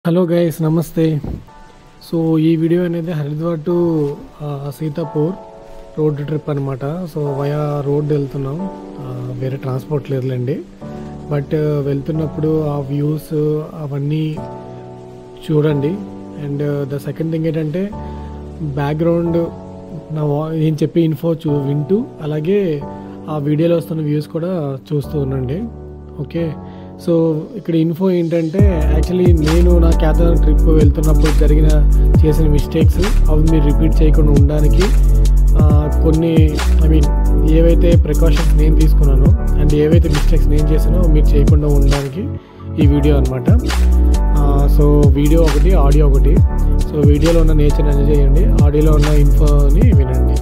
hello guys నమస్తే so ఈ video అనేది Haridwar to uh, Sitapur road trip అనమాట సో వయా రోడ్ వెళ్తున్నాం ఆ, వేరే ట్రాన్స్పోర్ట్ లేదులేండి బట్ వెళ్తున్నప్పుడు ఆ వ్యూస్ అవన్నీ చూడండి అండ్ ద సెకండ్ థింగ్ ఏంటంటే బ్యాక్గ్రౌండ్ నా వా- నేను చెప్పే ఇన్ఫో చూ వింటూ అలాగే ఆ వీడియోలో వస్తున్న వ్యూస్ కూడా చూస్తూ ఉండండి ఓకే సో ఇక్కడ ఇన్ఫో ఏంటంటే యాక్చువల్లీ నేను నా కేదార్ ట్రిప్ వెళ్తున్నప్పుడు జరిగిన చేసిన మిస్టేక్స్ అవి మీరు రిపీట్ చేయకుండా ఉండడానికి ఆ, కొన్ని ఐ మీన్ ఏవైతే ప్రికాషన్స్ నేను తీసుకున్నానో అండ్ ఏవైతే మిస్టేక్స్ నేను చేసానో మీరు చేయకుండా ఉండడానికి ఈ వీడియో అనమాట సో వీడియో ఒకటి ఆడియో ఒకటి సో వీడియోలో ఉన్న నేచర్ ఎంజాయ్ చేయండి ఆడియోలో ఉన్న ఇన్ఫోని వినండి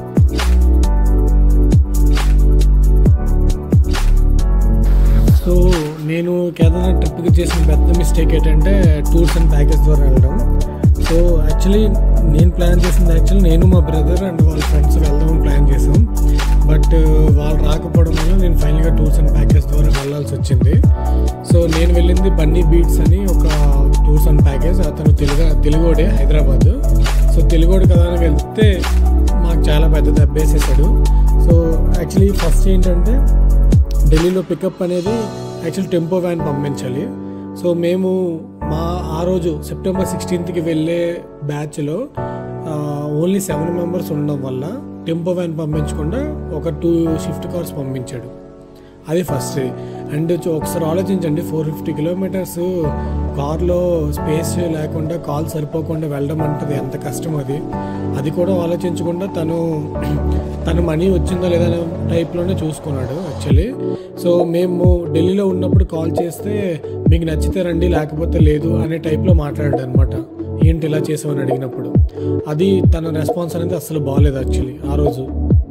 సో నేను కేదార్నాథ్ ట్రిప్కి చేసిన పెద్ద మిస్టేక్ ఏంటంటే టూర్స్ అండ్ ప్యాకేజ్ ద్వారా వెళ్ళడం సో యాక్చువల్లీ నేను ప్లాన్ చేసింది యాక్చువల్లీ నేను మా బ్రదర్ అండ్ వాళ్ళ ఫ్రెండ్స్ వెళ్దామని ప్లాన్ చేసాం బట్ వాళ్ళు రాకపోవడం వల్ల నేను ఫైనల్గా టూర్స్ అండ్ ప్యాకేజ్ ద్వారా వెళ్ళాల్సి వచ్చింది సో నేను వెళ్ళింది బన్నీ బీట్స్ అని ఒక టూర్స్ అండ్ ప్యాకేజ్ అతను తెలుగు తెలుగోడే హైదరాబాద్ సో తెలుగోడు కదా అని వెళ్తే మాకు చాలా పెద్ద దెబ్బేసేసాడు సో యాక్చువల్లీ ఫస్ట్ ఏంటంటే ఢిల్లీలో పికప్ అనేది యాక్చువల్ టెంపో వ్యాన్ పంపించాలి సో మేము మా ఆ రోజు సెప్టెంబర్ సిక్స్టీన్త్కి వెళ్ళే బ్యాచ్లో ఓన్లీ సెవెన్ మెంబర్స్ ఉండడం వల్ల టెంపో వ్యాన్ పంపించకుండా ఒక టూ షిఫ్ట్ కార్స్ పంపించాడు అది ఫస్ట్ అండ్ చూ- ఒకసారి ఆలోచించండి ఫోర్ ఫిఫ్టీ కిలోమీటర్స్ కార్లో స్పేస్ లేకుండా కాల్ సరిపోకుండా వెళ్ళడం అంటే ఎంత కష్టం అది అది కూడా ఆలోచించకుండా తను తన మనీ వచ్చిందో లేదా అనే టైప్లోనే చూసుకున్నాడు యాక్చువల్లీ సో మేము ఢిల్లీలో ఉన్నప్పుడు కాల్ చేస్తే మీకు నచ్చితే రండి లేకపోతే లేదు అనే టైప్లో మాట్లాడాడు అనమాట ఏంటి ఇలా చేసామని అడిగినప్పుడు అది తన రెస్పాన్స్ అనేది అసలు బాగాలేదు యాక్చువల్లీ ఆ రోజు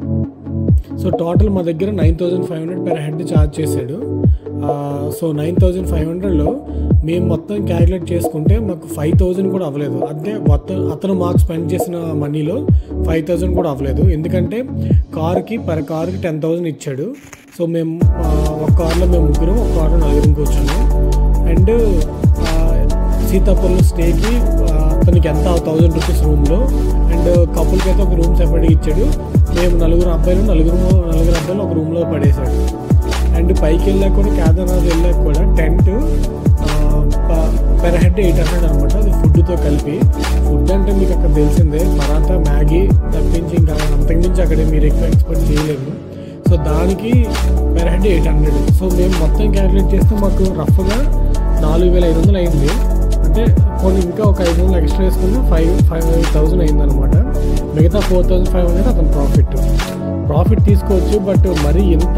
సో టోటల్ మా దగ్గర nine thousand five hundred per head charge చేశాడు ఆ, సో నైన్ థౌజండ్ ఫైవ్ హండ్రెడ్లో మేము మొత్తం క్యాలిక్యులేట్ చేసుకుంటే మాకు ఫైవ్ థౌజండ్ కూడా అవ్వలేదు అంటే మొత్తం అతను మాకు స్పెండ్ చేసిన మనీలో ఫైవ్ థౌజండ్ కూడా అవ్వలేదు ఎందుకంటే కార్కి పర్ కార్కి టెన్ థౌజండ్ ఇచ్చాడు సో మేము ఆ, ఒక కార్లో మేము ముగ్గురం ఒక కార్లో నలుగురం కూర్చున్నాం అండ్ సీతాపూర్లో స్టేకి అతనికి ఎంత థౌజండ్ రూపీస్ రూమ్లో అండ్ కపుల్కి అయితే ఒక రూమ్ సెపరేట్గా ఇచ్చాడు మేము నలుగురు అబ్బాయిలు నలుగురు నలుగురు అబ్బాయిలు ఒక రూమ్లో పడేశాడు అండ్ పైకి వెళ్ళాక కూడా కేదార్నాథ్ వెళ్ళాక కూడా tent per head eight hundred అనమాట అది ఫుడ్తో కలిపి ఫుడ్ అంటే మీకు అక్కడ తెలిసిందే పరాటా మ్యాగీ తప్పించి ఇంకా అంతకుమించి అక్కడ మీరు ఎక్కువ ఎక్స్పెక్ట్ చేయలేము సో దానికి per head eight hundred so మేము మొత్తం క్యాలిక్యులేట్ చేస్తే మాకు రఫ్గా నాలుగు వేల ఐదు వందలు అయింది అంటే కొన్ని ఇంకా ఒక ఐదు వందలు ఎక్స్ట్రా వేసుకుని ఫైవ్ ఫైవ్ థౌసండ్ అయిందనమాట మిగతా ఫోర్ థౌసండ్ ఫైవ్ హండ్రెడ్ అతను ప్రాఫిట్ ప్రాఫిట్ తీసుకోవచ్చు బట్ మరి ఇంత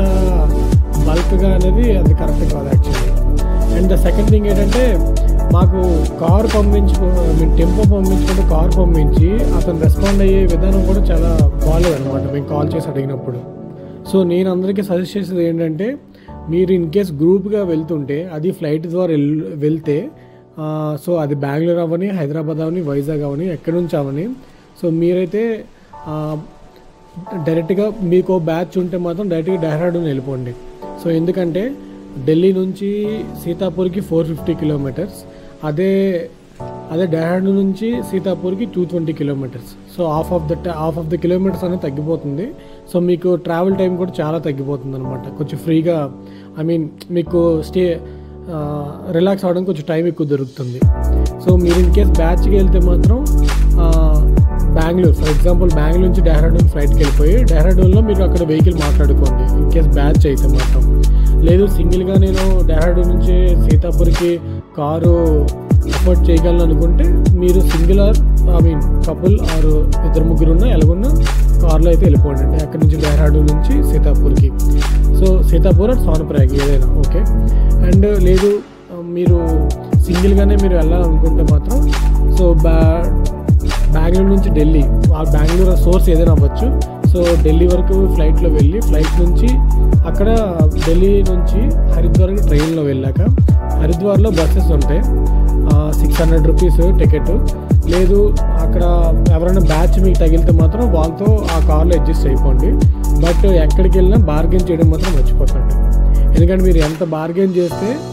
బల్క్గా అనేది అది కరెక్ట్ కాదు యాక్చువల్లీ అండ్ సెకండ్ థింగ్ ఏంటంటే మాకు కార్ పంపించు మీన్ టెంపో పంపించుకుంటే కార్ పంపించి అతను రెస్పాండ్ అయ్యే విధానం కూడా చాలా బాగాలేదు అనమాట మేము కాల్ చేసి అడిగినప్పుడు సో నేను అందరికీ సజెస్ట్ చేసేది ఏంటంటే మీరు ఇన్ కేస్ గ్రూప్గా వెళ్తుంటే అది ఫ్లైట్ ద్వారా వెల్- వెళ్తే ఆ, సో అది బెంగళూరు అవని హైదరాబాద్ అవని వైజాగ్ అవని ఎక్కడి నుంచి అవని సో మీరైతే ఆ, డైరెక్ట్గా మీకు బ్యాచ్ ఉంటే మాత్రం డైరెక్ట్గా డెహ్రాడూన్ వెళ్ళిపోండి సో ఎందుకంటే ఢిల్లీ నుంచి సీతాపూర్కి ఫోర్ ఫిఫ్టీ కిలోమీటర్స్ అదే అదే డెహ్రాడూన్ నుంచి సీతాపూర్కి two twenty kilometres so half of the half of the kilometres అనేది తగ్గిపోతుంది సో మీకు ట్రావెల్ టైం కూడా చాలా తగ్గిపోతుంది అనమాట కొంచెం ఫ్రీగా ఐ మీన్ మీకు స్టే రిలాక్స్ అవ్వడానికి కొంచెం టైం ఎక్కువ దొరుకుతుంది సో మీరు ఇన్ కేస్ బ్యాచ్కి వెళ్తే మాత్రం ఆ, బెంగళూరు ఫర్ ఎగ్జాంపుల్ బెంగళూరు నుంచి డెహ్రాడూన్ ఫ్లైట్కి వెళ్ళిపోయి డెహ్రాడూన్లో మీరు అక్కడ వెహికల్ మాట్లాడుకోండి ఇన్ కేస్ బ్యాచ్ అయితే మాత్రం లేదు సింగిల్గా నేను డెహ్రాడూన్ నుంచి సీతాపూర్కి కారు అఫోర్డ్ చేయగలను అనుకుంటే మీరు single or I mean couple or ఇద్దరు ముగ్గురు ఉన్న ఎలాగున్నా కార్లో అయితే వెళ్ళిపోండి అంటే అక్కడి నుంచి డెహ్రాడూన్ నుంచి సీతాపూర్కి సో సీతాపూర్ ఆర్ సోనప్రయాగ్ ఏదైనా ఓకే అండ్ లేదు ఆ, మీరు సింగిల్గానే మీరు వెళ్ళాలనుకుంటే మాత్రం సో బ్యా బెంగళూరు నుంచి ఢిల్లీ ఆ బెంగళూరు సోర్స్ ఏదైనా అవ్వచ్చు సో ఢిల్లీ వరకు ఫ్లైట్లో వెళ్ళి ఫ్లైట్ నుంచి అక్కడ ఢిల్లీ నుంచి హరిద్వార్కి ట్రైన్లో వెళ్ళాక హరిద్వార్లో బస్సెస్ ఉంటాయి సిక్స్ హండ్రెడ్ రూపీస్ టికెట్ లేదు అక్కడ ఎవరైనా బ్యాచ్ మీకు తగిలితే మాత్రం వాళ్ళతో ఆ కార్లో అడ్జస్ట్ అయిపోండి బట్ ఎక్కడికి వెళ్ళినా బార్గెన్ చేయడం మాత్రం మర్చిపోకండి ఎందుకంటే మీరు ఎంత బార్గెన్ చేస్తే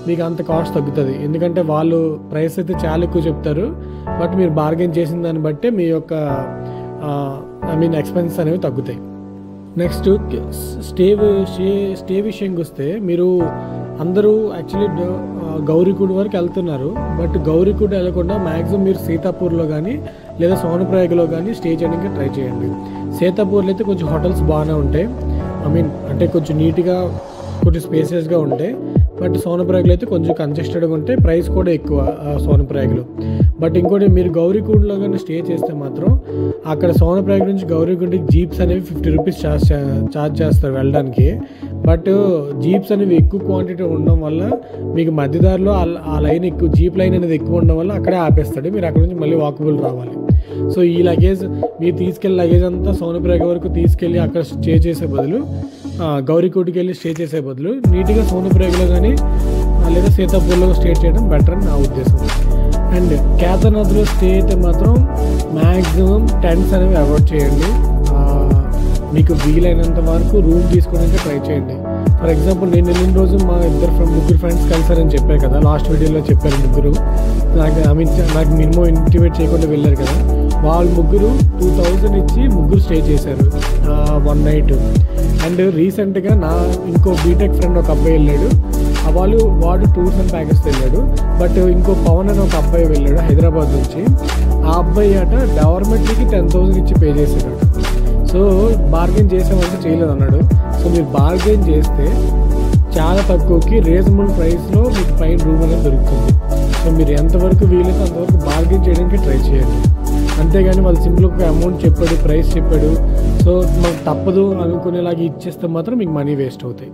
మీకు అంత కాస్ట్ తగ్గుతుంది ఎందుకంటే వాళ్ళు ప్రైస్ అయితే చాలా ఎక్కువ చెప్తారు బట్ మీరు బార్గెన్ చేసిన దాన్ని బట్టే మీ యొక్క ఐ మీన్ ఎక్స్పెన్సెస్ అనేవి తగ్గుతాయి నెక్స్ట్ స్టే స్టే స్టే విషయంకి వస్తే మీరు అందరూ యాక్చువల్లీ గౌరీకుడ్ వరకు వెళ్తున్నారు బట్ గౌరీకుడ్ వెళ్ళకుండా మ్యాక్సిమం మీరు సీతాపూర్లో కానీ లేదా సోనప్రయాగలో కానీ స్టే చేయడానికి ట్రై చేయండి సీతాపూర్లో అయితే కొంచెం హోటల్స్ బాగానే ఉంటాయి ఐ మీన్ అంటే కొంచెం నీట్గా కొంచెం స్పేసియస్గా ఉంటాయి బట్ సోనప్రయాగ్లో అయితే కొంచెం కంజెస్టెడ్గా ఉంటాయి ప్రైస్ కూడా ఎక్కువ ఆ, సోనప్రయాగ్లో బట్ ఇంకోటి మీరు గౌరీకుండ్లో కానీ స్టే చేస్తే మాత్రం అక్కడ సోనప్రయాగ్ నుంచి గౌరీకుండ్కి జీప్స్ అనేవి ఫిఫ్టీ రూపీస్ చార్జ్ చార్జ్ చేస్తారు వెళ్ళడానికి బట్ జీప్స్ అనేవి ఎక్కువ క్వాంటిటీ ఉండడం వల్ల మీకు మధ్యదారిలో ఆ- ఆ లైన్ ఎక్కువ జీప్ లైన్ అనేది ఎక్కువ ఉండడం వల్ల అక్కడే ఆపేస్తాడు మీరు అక్కడ నుంచి మళ్ళీ వాకబుల్ రావాలి సో ఈ లగేజ్ మీరు తీసుకెళ్ళి లగేజ్ అంతా సోనప్రయాగ వరకు తీసుకెళ్ళి అక్కడ స్టే చేసే బదులు ఆ, గౌరీకోటికి వెళ్ళి స్టే చేసే బదులు నీట్గా సోనప్రయాగలో కానీ లేదా సీతాపూర్లో స్టే చేయడం బెటర్ అని నా ఉద్దేశం అండ్ కేదార్నాథ్లో స్టే అయితే మాత్రం మ్యాక్సిమం టెంట్స్ అనేవి అవాయిడ్ చేయండి ఆ, మీకు వీలైనంత వరకు రూమ్ తీసుకోవడానికి ట్రై చేయండి ఫర్ ఎగ్జాంపుల్ నేను వెళ్ళిన రోజు మా ఇద్దరు ఫ్రెండ్ ముగ్గురు ఫ్రెండ్స్ కలిసారని చెప్పారు కదా లాస్ట్ వీడియోలో చెప్పారు ముగ్గురు నాకు ఐ మీన్ నాకు మినిమం ఇంటిమేట్ చేయకుండా వెళ్ళారు కదా వాళ్ళు ముగ్గురు టూ థౌజండ్ ఇచ్చి ముగ్గురు స్టే చేశారు వన్ నైట్ అండ్ రీసెంట్గా నా ఇంకో బీటెక్ ఫ్రెండ్ ఒక అబ్బాయి వెళ్ళాడు ఆ వాళ్ళు వాడు టూర్స్ అండ్ ప్యాకేజ్ వెళ్ళాడు బట్ ఇంకో పవన్ అని ఒక అబ్బాయి వెళ్ళాడు హైదరాబాద్ నుంచి ఆ అబ్బాయి అట గవర్నమెంట్కి టెన్ థౌసండ్ ఇచ్చి పే చేశాడు సో బార్గెన్ చేసామంటే చేయలేదు అన్నాడు సో మీరు బార్గెన్ చేస్తే చాలా తక్కువకి రీజనబుల్ ప్రైస్లో మీకు పైన రూమ్ అనేది దొరుకుతుంది సో మీరు ఎంతవరకు వీలైతే అంతవరకు బార్గెన్ చేయడానికి ట్రై చేయండి అంతేగాని వాళ్ళు సింపుల్ ఒక అమౌంట్ చెప్పాడు ప్రైస్ చెప్పాడు సో మాకు తప్పదు అనుకునేలాగా ఇచ్చేస్తే మాత్రం మీకు మనీ వేస్ట్ అవుతాయి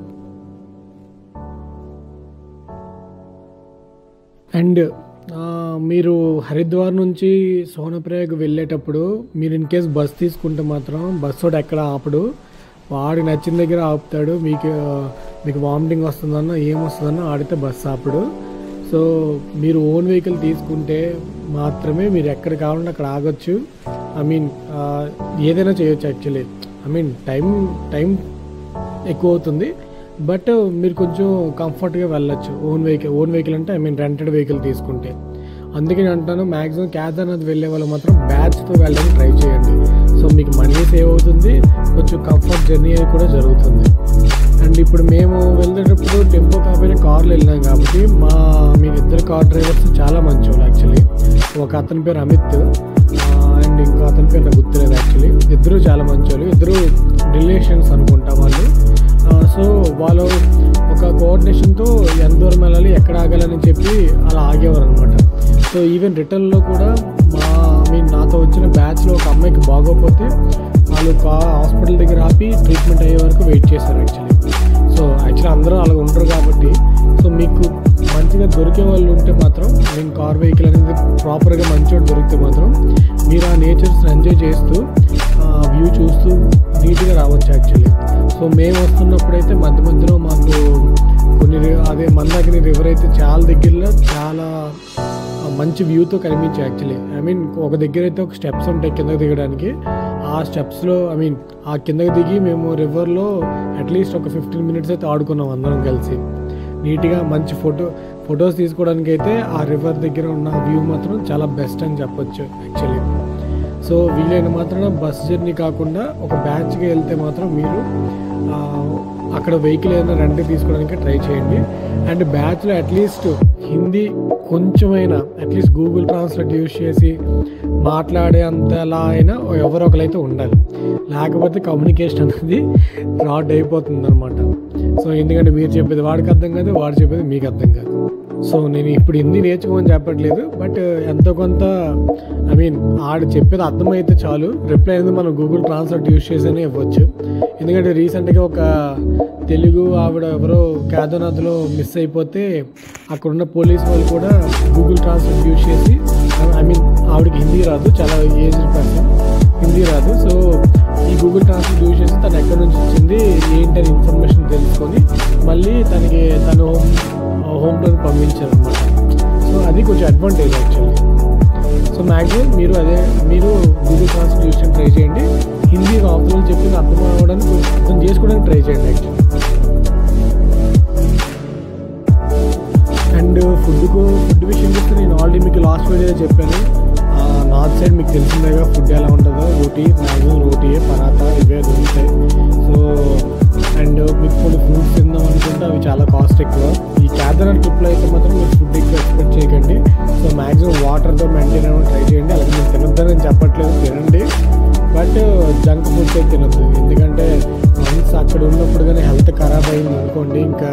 అండ్ ఆ, మీరు హరిద్వార్ నుంచి సోనప్రయాగ్ వెళ్ళేటప్పుడు మీరు ఇన్ కేస్ బస్ తీసుకుంటే మాత్రం బస్ వాడు ఎక్కడ ఆపడు వాడికి నచ్చిన దగ్గర ఆపుతాడు మీకు మీకు వామిటింగ్ వస్తుందన్నా ఏమొస్తుందన్నా ఆడితే బస్ ఆపడు సో మీరు ఓన్ వెహికల్ తీసుకుంటే మాత్రమే మీరు ఎక్కడ కావాలంటే అక్కడ ఆగొచ్చు ఐ మీన్ ఏదైనా చేయొచ్చు actually I mean time time ఎక్కువ అవుతుంది బట్ మీరు కొంచెం కంఫర్ట్గా వెళ్ళొచ్చు ఓన్ వెహికల్ ఓన్ వెహికల్ అంటే ఐ మీన్ రెంటెడ్ వెహికల్ తీసుకుంటే అందుకే నేను అంటాను మ్యాక్సిమం కేదార్నాథ్ వెళ్ళే వాళ్ళు మాత్రం బ్యాచ్తో వెళ్ళడానికి ట్రై చేయండి సో మీకు మనీ సేవ్ అవుతుంది కొంచెం కంఫర్ట్ జర్నీ అనేది కూడా జరుగుతుంది అండ్ ఇప్పుడు మేము వెళ్ళేటప్పుడు టెంపో కాకపోయినా కార్లో వెళ్ళినాం కాబట్టి మా మీ ఇద్దరు కార్ డ్రైవర్స్ చాలా మంచి వాళ్ళు యాక్చువల్లీ ఒక అతని పేరు అమిత్ అండ్ ఇంకో అతని పేరు నాకు గుర్తులేదు యాక్చువల్లీ ఇద్దరు చాలా మంచి వాళ్ళు ఇద్దరు రిలేషన్స్ అనుకుంటా వాళ్ళు సో వాళ్ళు ఒక కోఆర్డినేషన్తో ఎంత దూరం వెళ్ళాలి ఎక్కడ ఆగాలని చెప్పి అలా ఆగేవారు అనమాట సో ఈవెన్ రిటర్న్లో కూడా మా మీన్ నాతో వచ్చిన బ్యాచ్లో ఒక అమ్మాయికి బాగోకపోతే వాళ్ళు కా హాస్పిటల్ దగ్గర ఆపి ట్రీట్మెంట్ అయ్యే వరకు వెయిట్ చేశారు యాక్చువల్లీ సో యాక్చువల్లీ అందరూ అలా ఉండరు కాబట్టి సో మీకు మంచిగా దొరికే వాళ్ళు ఉంటే మాత్రం నేను కార్ వెహికల్ అనేది ప్రాపర్గా మంచిగా దొరికితే మాత్రం మీరు ఆ నేచర్స్ని ఎంజాయ్ చేస్తూ వ్యూ చూస్తూ నీట్గా రావచ్చు యాక్చువల్లీ సో మేము వస్తున్నప్పుడైతే మధ్య మధ్యలో మాకు కొన్ని రి- అదే మందాకిని రివర్ అయితే చాలా దగ్గరలో చాలా ఆ, మంచి వ్యూతో కనిపించాయి యాక్చువల్లీ ఐ మీన్ ఒక దగ్గర అయితే ఒక స్టెప్స్ ఉంటాయి కిందకి దిగడానికి ఆ స్టెప్స్లో ఐ మీన్ ఆ కిందకి దిగి మేము రివర్లో అట్లీస్ట్ ఒక ఫిఫ్టీన్ మినిట్స్ అయితే ఆడుకున్నాం అందరం కలిసి నీట్గా మంచి ఫోటో ఫొటోస్ తీసుకోవడానికి అయితే ఆ రివర్ దగ్గర ఉన్న వ్యూ మాత్రం చాలా బెస్ట్ అని చెప్పొచ్చు యాక్చువల్లీ సో వీలైన మాత్రం బస్ జర్నీ కాకుండా ఒక బ్యాచ్కి వెళ్తే మాత్రం మీరు ఆ, అక్కడ వెహికల్ ఏదైనా రెంట్ తీసుకోవడానికి ట్రై చేయండి అండ్ బ్యాచ్లో అట్లీస్ట్ హిందీ కొంచెమైనా అట్లీస్ట్ గూగుల్ ట్రాన్స్లేట్ యూజ్ చేసి మాట్లాడే అంతలా అయినా ఎవరో ఒకరైతే ఉండాలి లేకపోతే కమ్యూనికేషన్ అనేది రాడ్ అయిపోతుంది అనమాట సో ఎందుకంటే మీరు చెప్పేది వాడికి అర్థం కాదు వాడు చెప్పేది మీకు అర్థం కాదు సో నేను ఇప్పుడు హిందీ నేర్చుకోమని చెప్పట్లేదు బట్ ఎంతో కొంత ఐ మీన్ ఆడు చెప్పేది అర్థమైతే చాలు రిప్లై అనేది మనం గూగుల్ ట్రాన్స్లేట్ యూస్ చేసేనే ఇవ్వచ్చు ఎందుకంటే రీసెంట్గా ఒక తెలుగు ఆవిడ ఎవరో కేదార్నాథ్లో మిస్ అయిపోతే అక్కడ ఉన్న పోలీస్ వాళ్ళు కూడా గూగుల్ ట్రాన్స్లేట్ యూస్ చేసి ఐ మీన్ ఆవిడకి హిందీ రాదు చాలా ఏజ్ పర్సన్ హిందీ రాదు సో ఈ గూగుల్ ట్రాన్స్లేట్ యూజ్ చేసి తను ఎక్కడి నుంచి వచ్చింది ఏంటని ఇన్ఫర్మేషన్ తెలుసుకొని మళ్ళీ తనకి తను హోమ్ హోమ్లోకి పంపించారు అనమాట సో అది కొంచెం అడ్వాంటేజ్ యాక్చువల్లీ సో మ్యాక్సిమం మీరు అదే మీరు గూగుల్ ట్రాన్స్లేట్ యూస్ ట్రై చేయండి హిందీ అవతల చెప్పింది అర్థం అవ్వడానికి అర్థం చేసుకోవడానికి ట్రై చేయండి యాక్చువల్లీ ఫుడ్కు ఫుడ్ విషయం చూస్తే నేను ఆల్రెడీ మీకు లాస్ట్ వీడియోలో చెప్పాను నార్త్ సైడ్ మీకు తెలిసిందేగా ఫుడ్ ఎలా ఉంటుందో రోటీ మ్యాక్సిమం రోటీ పరాతా ఇవే దొరుకుతాయి సో అండ్ మీకు కొన్ని ఫ్రూట్స్ తిందాం అనుకుంటే అవి చాలా కాస్ట్ ఎక్కువ ఈ కేదార్నాథ్ ట్రిప్లో అయితే మాత్రం మీరు ఫుడ్ ఎక్కువ ఎక్స్పెక్ట్ చేయకండి సో మ్యాక్సిమం వాటర్తో మెయింటైన్ అవ్వడం ట్రై చేయండి అలాగే మీరు తినొద్దని నేను చెప్పట్లేదు తినండి బట్ జంక్ ఫుడ్స్ అయితే తినొద్దు ఎందుకంటే వన్స్ అక్కడ ఉన్నప్పుడు కానీ హెల్త్ ఖరాబ్ అయింది అనుకోండి ఇంకా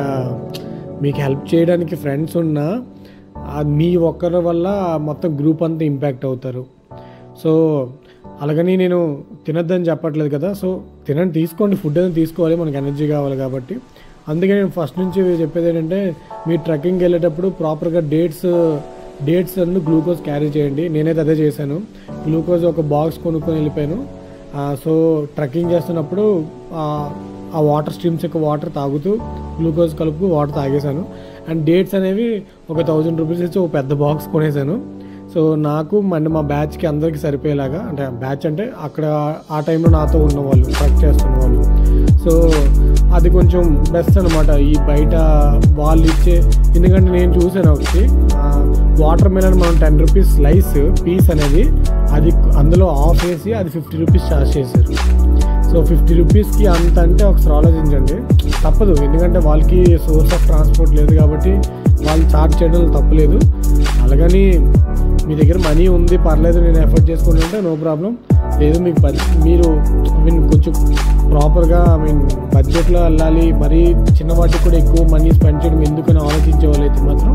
మీకు హెల్ప్ చేయడానికి ఫ్రెండ్స్ ఉన్నా ఆ మీ ఒక్కరి వల్ల మొత్తం గ్రూప్ అంతా ఇంపాక్ట్ అవుతారు సో అలాగని నేను తినొద్దని చెప్పట్లేదు కదా సో తినండి తీసుకోండి ఫుడ్ అనేది తీసుకోవాలి మనకి ఎనర్జీ కావాలి కాబట్టి అందుకే నేను ఫస్ట్ నుంచి చెప్పేది ఏంటంటే మీరు ట్రెక్కింగ్కి వెళ్ళేటప్పుడు ప్రాపర్గా డేట్స్ డేట్స్ అన్ని గ్లూకోజ్ క్యారీ చేయండి నేనైతే అదే చేశాను గ్లూకోజ్ ఒక బాక్స్ కొనుక్కొని వెళ్ళిపోయాను ఆ, సో ట్రెక్కింగ్ చేస్తున్నప్పుడు ఆ, ఆ వాటర్ స్ట్రీమ్స్ యొక్క వాటర్ తాగుతూ గ్లూకోజ్ కలుపుకు వాటర్ తాగేశాను అండ్ డేట్స్ అనేవి ఒక థౌజండ్ రూపీస్ ఇచ్చి ఒక పెద్ద బాక్స్ కొనేసాను సో నాకు అండ్ మా బ్యాచ్కి అందరికీ సరిపోయేలాగా అంటే బ్యాచ్ అంటే అక్కడ ఆ టైంలో నాతో ఉన్న వాళ్ళు ట్రక్ చేస్తున్న వాళ్ళు సో అది కొంచెం బెస్ట్ అనమాట ఈ బయట వాళ్ళు ఇచ్చే ఎందుకంటే నేను చూసాను ఒకటి వాటర్ మిలన్ మనం టెన్ రూపీస్ స్లైస్ పీస్ అనేది అది అందులో ఆఫ్ వేసి అది ఫిఫ్టీ రూపీస్ ఛార్జ్ చేశారు సో ఫిఫ్టీ రూపీస్కి అంత అంటే ఒకసారి ఆలోచించండి తప్పదు ఎందుకంటే వాళ్ళకి సోర్స్ ఆఫ్ ట్రాన్స్పోర్ట్ లేదు కాబట్టి వాళ్ళు ఛార్జ్ చేయడం తప్పలేదు అలాగని మీ దగ్గర మనీ ఉంది పర్లేదు నేను ఎఫర్ట్ చేసుకుని ఉంటే నో ప్రాబ్లం లేదు మీకు బడ్ మీరు ఐ మీన్ కొంచెం ప్రాపర్గా ఐ మీన్ బడ్జెట్లో వెళ్ళాలి మరీ చిన్న వాటికి కూడా ఎక్కువ మనీ స్పెండ్ చేయడం ఎందుకని ఆలోచించే వాళ్ళైతే మాత్రం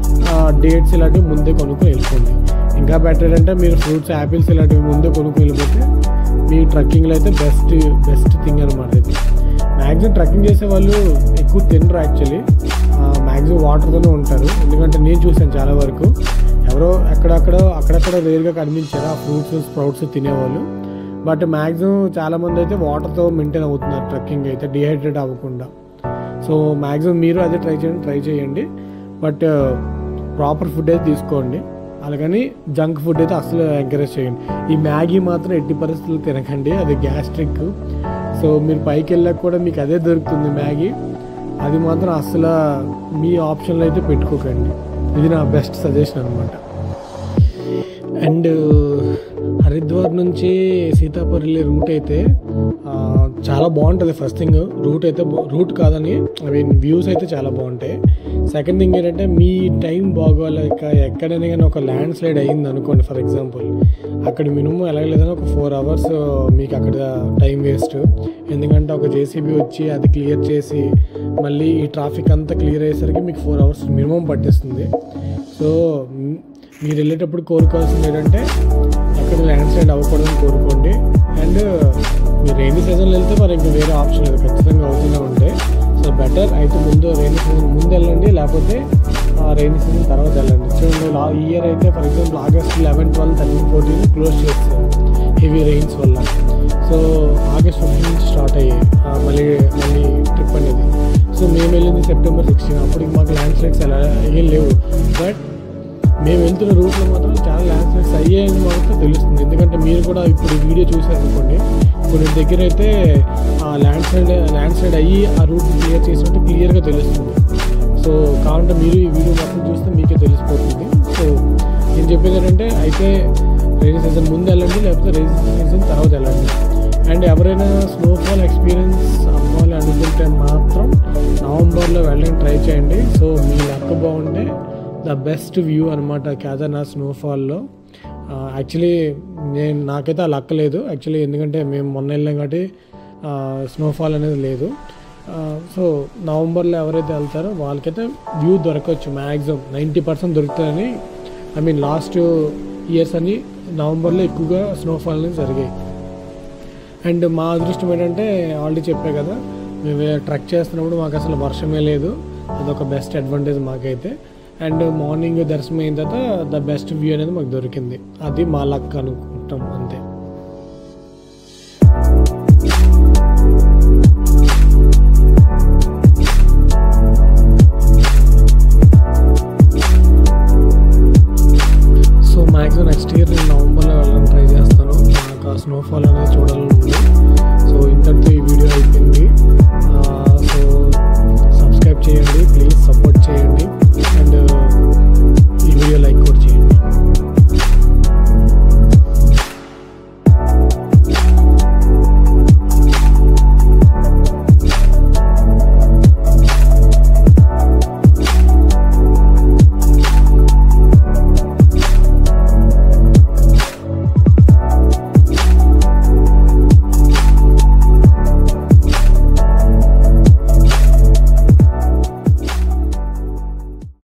డేట్స్ ఇలాంటివి ముందే కొనుక్కొని వెళ్ళిపోండి ఇంకా బెటర్ అంటే మీరు ఫ్రూట్స్ యాపిల్స్ ఇలాంటివి ముందే కొనుక్కొని వెళ్ళిపోతే మీ ట్రెక్కింగ్లో అయితే బెస్ట్ బెస్ట్ థింగ్ అనమాట ఇది మ్యాక్సిమం ట్రెక్కింగ్ చేసే వాళ్ళు ఎక్కువ తినరు యాక్చువల్లీ మ్యాక్సిమం వాటర్తోనే ఉంటారు ఎందుకంటే నేను చూసాను చాలా వరకు ఎవరో ఎక్కడక్కడ అక్కడక్కడ రేర్గా కనిపించారు ఆ ఫ్రూట్స్ స్ప్రౌట్స్ తినేవాళ్ళు బట్ మ్యాక్సిమం చాలామంది అయితే వాటర్తో మెయింటైన్ అవుతున్నారు ట్రెక్కింగ్ అయితే డిహైడ్రేట్ అవ్వకుండా సో మ్యాక్సిమం మీరు అదే ట్రై చేయండి ట్రై చేయండి బట్ ప్రాపర్ ఫుడ్ అయితే తీసుకోండి అలాగని జంక్ ఫుడ్ అయితే అసలు ఎంకరేజ్ చేయండి ఈ మ్యాగీ మాత్రం ఎట్టి పరిస్థితుల్లో తినకండి అది గ్యాస్ట్రిక్ సో మీరు పైకి వెళ్ళాక కూడా మీకు అదే దొరుకుతుంది మ్యాగీ అది మాత్రం అసలు మీ ఆప్షన్లో అయితే పెట్టుకోకండి ఇది నా బెస్ట్ సజెషన్ అనమాట అండ్ హరిద్వార్ నుంచి సీతాపూర్ వెళ్ళే రూట్ అయితే ఆ, చాలా బాగుంటుంది ఫస్ట్ థింగ్ రూట్ అయితే రూట్ కాదని ఐ మీన్ వ్యూస్ అయితే చాలా బాగుంటాయి సెకండ్ థింగ్ ఏంటంటే మీ టైం బాగోలేక ఎక్కడైనా కానీ ఒక ల్యాండ్ స్లైడ్ అయ్యింది అనుకోండి ఫర్ ఎగ్జాంపుల్ అక్కడ మినిమం ఎలాగలేదని ఒక ఫోర్ అవర్స్ మీకు అక్కడ టైం వేస్ట్ ఎందుకంటే ఒక జేసీబీ వచ్చి అది క్లియర్ చేసి మళ్ళీ ఈ ట్రాఫిక్ అంతా క్లియర్ అయ్యేసరికి మీకు ఫోర్ అవర్స్ మినిమం పట్టేస్తుంది సో మ్, మీరు వెళ్ళేటప్పుడు కోరుకోవాల్సింది ఏంటంటే అక్కడ ల్యాండ్ స్లైడ్ అవ్వకూడదని కోరుకోండి అండ్ మీరు రైనీ సీజన్లో వెళ్తే మరి ఇంకా వేరే ఆప్షన్ లేదు ఖచ్చితంగా అవుతూనే ఉంటాయి సో బెటర్ అయితే ముందు రైనీ సీజన్ ముందు వెళ్ళండి లేకపోతే రైనీ సీజన్ తర్వాత వెళ్ళండి చూడండి లా ఈ ఇయర్ అయితే for example August eleven twelve thirteen fourteen close చేస్తారు హెవీ రెయిన్స్ వల్ల సో ఆగస్ట్ ఫిఫ్టీన్ నుంచి స్టార్ట్ అయ్యాయి ఆ, మళ్ళీ మళ్ళీ ట్రిప్ అనేది సో మేము వెళ్ళింది సెప్టెంబర్ సిక్స్టీన్ అప్పటికి మాకు ల్యాండ్ స్లైడ్స్ ఎలా ఏం లేవు బట్ మేము వెళ్తున్న రూట్లో మాత్రం చాలా ల్యాండ్ స్లైడ్స్ అయ్యాయని మాత్రం తెలుస్తుంది ఎందుకంటే మీరు కూడా ఇప్పుడు ఈ వీడియో చూసారనుకోండి కొన్ని దగ్గర అయితే ఆ ల్యాండ్ స్లైడ్ ల్యాండ్ స్లైడ్ అయ్యి ఆ రూట్ క్లియర్ చేసినట్టు క్లియర్గా తెలుస్తుంది సో కావాలంటే మీరు ఈ వీడియో మొత్తం చూస్తే మీకే తెలిసిపోతుంది సో నేను చెప్పేది ఏంటంటే అయితే రైనీ సీజన్ ముందు వెళ్ళండి లేకపోతే రైనీ సీజన్ తర్వాత వెళ్ళండి అండ్ ఎవరైనా స్నోఫాల్ ఎక్స్పీరియన్స్ అవ్వాలి అనుకుంటే మాత్రం నవంబర్లో వెళ్ళడానికి ట్రై చేయండి సో మీ లక్ బాగుంటే ద బెస్ట్ వ్యూ అనమాట కేదార్నాథ్ స్నోఫాల్లో యాక్చువల్లీ నేను నాకైతే ఆ లక్ లేదు యాక్చువల్లీ ఎందుకంటే మేము మొన్న వెళ్ళాం కాబట్టి స్నోఫాల్ అనేది లేదు సో నవంబర్లో ఎవరైతే వెళ్తారో వాళ్ళకైతే వ్యూ దొరకవచ్చు మ్యాక్సిమం నైంటీ పర్సెంట్ దొరుకుతుందని ఐ మీన్ లాస్ట్ ఇయర్స్ అన్ని నవంబర్లో ఎక్కువగా స్నోఫాల్ అనేది జరిగాయి అండ్ మా అదృష్టం ఏంటంటే ఆల్రెడీ చెప్పే కదా మేము ట్రెక్ చేస్తున్నప్పుడు మాకు అసలు వర్షమే లేదు అదొక బెస్ట్ అడ్వాంటేజ్ మాకైతే అండ్ మార్నింగ్ దర్శనం అయిన తర్వాత ద బెస్ట్ వ్యూ అనేది మాకు దొరికింది అది మా లక్ అనుకుంటాం అంతే సో మ్యాక్సిమం నెక్స్ట్ ఇయర్ నేను నవంబర్లో వెళ్ళడానికి ట్రై చేస్తాను నాకు ఆ స్నోఫాల్ అనేది చూడాలని ఉంది సో ఇంతటితో ఈ వీడియో అయిపోయింది సో సబ్స్క్రైబ్ చేయండి ప్లీజ్ సపోర్ట్